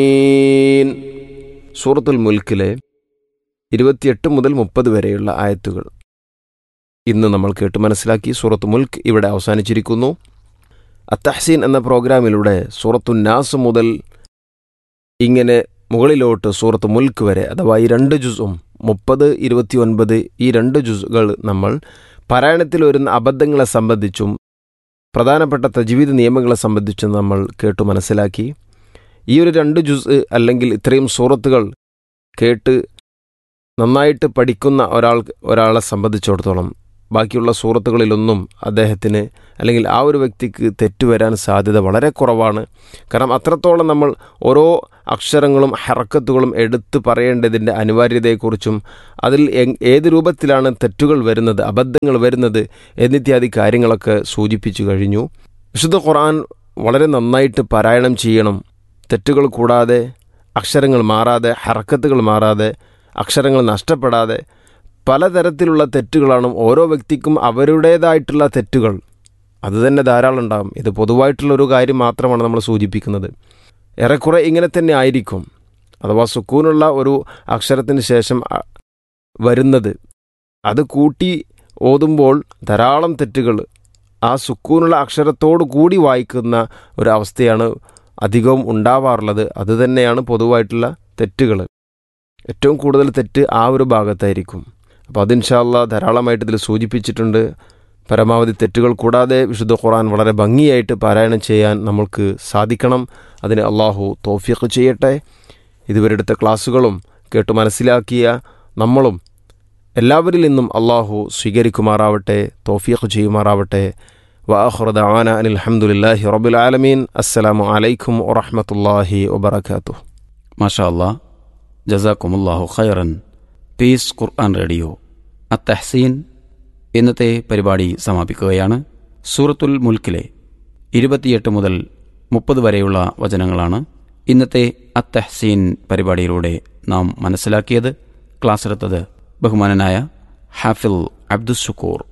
ഈൻ. സൂറത്തുൽ മുൽക്കിലെ ഇരുപത്തിയെട്ട് മുതൽ മുപ്പത് വരെയുള്ള ആയത്തുകൾ ഇന്ന് നമ്മൾ കേട്ട് മനസ്സിലാക്കി സൂറത്ത് മുൽക്ക് ഇവിടെ അവസാനിച്ചിരിക്കുന്നു അത്തഹസീൻ എന്ന പ്രോഗ്രാമിലൂടെ സൂറത്തു നാസ് മുതൽ ഇങ്ങനെ മുകളിലോട്ട് സൂറത്ത് മുൽക്ക് വരെ അഥവാ ഈ രണ്ട് ജുസും മുപ്പത് ഇരുപത്തിയൊൻപത് ഈ രണ്ട് ജുസുകൾ നമ്മൾ പാരായണത്തിൽ വരുന്ന അബദ്ധങ്ങളെ സംബന്ധിച്ചും പ്രധാനപ്പെട്ട തജ്വീദ് നിയമങ്ങളെ സംബന്ധിച്ചും നമ്മൾ കേട്ടു മനസ്സിലാക്കി ഈ ഒരു രണ്ട് ജുസ് അല്ലെങ്കിൽ ഇത്രയും സൂറത്തുകൾ കേട്ട് നന്നായിട്ട് പഠിക്കുന്ന ഒരാൾ ഒരാളെ സംബന്ധിച്ചിടത്തോളം ബാക്കിയുള്ള സൂറത്തുകളിലൊന്നും അദ്ദേഹത്തിന് അല്ലെങ്കിൽ ആ ഒരു വ്യക്തിക്ക് തെറ്റുവരാൻ സാധ്യത വളരെ കുറവാണ് കാരണം അത്രത്തോളം നമ്മൾ ഓരോ അക്ഷരങ്ങളും ഹറക്കത്തുകളും എടുത്തു പറയേണ്ടതിൻ്റെ അനിവാര്യതയെക്കുറിച്ചും അതിൽ എങ് ഏത് രൂപത്തിലാണ് തെറ്റുകൾ വരുന്നത് അബദ്ധങ്ങൾ വരുന്നത് എന്നിത്യാദി കാര്യങ്ങളൊക്കെ സൂചിപ്പിച്ചു കഴിഞ്ഞു വിശുദ്ധ ഖുർആൻ വളരെ നന്നായിട്ട് പാരായണം ചെയ്യണം തെറ്റുകൾ കൂടാതെ അക്ഷരങ്ങൾ മാറാതെ ഹറക്കത്തുകൾ മാറാതെ അക്ഷരങ്ങൾ നഷ്ടപ്പെടാതെ പലതരത്തിലുള്ള തെറ്റുകളാണ് ഓരോ വ്യക്തിക്കും അവരുടേതായിട്ടുള്ള തെറ്റുകൾ അത് തന്നെ ധാരാളം ഉണ്ടാകും ഇത് പൊതുവായിട്ടുള്ള ഒരു കാര്യം മാത്രമാണ് നമ്മൾ സൂചിപ്പിക്കുന്നത് ഏറെക്കുറെ ഇങ്ങനെ തന്നെ ആയിരിക്കും അഥവാ സുക്കൂനുള്ള ഒരു അക്ഷരത്തിന് ശേഷം അ- വരുന്നത് അത് കൂട്ടി ഓതുമ്പോൾ ധാരാളം തെറ്റുകൾ ആ സുക്കൂനുള്ള അക്ഷരത്തോടു കൂടി വായിക്കുന്ന ഒരവസ്ഥയാണ് അധികവും ഉണ്ടാവാറുള്ളത് അത് തന്നെയാണ് പൊതുവായിട്ടുള്ള തെറ്റുകൾ ഏറ്റവും കൂടുതൽ തെറ്റ് ആ ഒരു ഭാഗത്തായിരിക്കും അപ്പോൾ അതിൻഷാല്ല ധാരാളമായിട്ട് ഇതിൽ സൂചിപ്പിച്ചിട്ടുണ്ട് പരമാവധി തെറ്റുകൾ കൂടാതെ വിശുദ്ധ ഖുർആൻ വളരെ ഭംഗിയായിട്ട് പാരായണം ചെയ്യാൻ നമ്മൾക്ക് സാധിക്കണം അതിന് അള്ളാഹു തോഫിയൊക്കെ ചെയ്യട്ടെ ഇതുവരെ എടുത്ത ക്ലാസ്സുകളും കേട്ട് മനസ്സിലാക്കിയ നമ്മളും എല്ലാവരിൽ നിന്നും അള്ളാഹു സ്വീകരിക്കുമാറാവട്ടെ തോഫിയൊക്കെ ചെയ്യുമാറാവട്ടെ വാഹുറദ ആന അനിൽ അഹമ്മദില്ലാഹി റബുൽ ആലമീൻ അസ്സലാമു അലൈക്കും വറഹമത്തല്ലാഹി വബർക്കാത്തു മാഷാ അല്ലാ ജസാക്കുമുല്ലാഹു ഖൈറൻ പീസ് ഖുർആൻ റേഡിയോ അത്തഹ്സീൻ ഇന്നത്തെ പരിപാടി സമാപിക്കുകയാണ് സൂറത്തുൽ മുൽക്കിലെ ഇരുപത്തിയെട്ട് മുതൽ മുപ്പത് വരെയുള്ള വചനങ്ങളാണ് ഇന്നത്തെ അത്തഹ്സീൻ പരിപാടിയിലൂടെ നാം മനസ്സിലാക്കിയത് ക്ലാസ് എടുത്തത് ബഹുമാനനായ ഹാഫിൽ അബ്ദുഷുക്കൂർ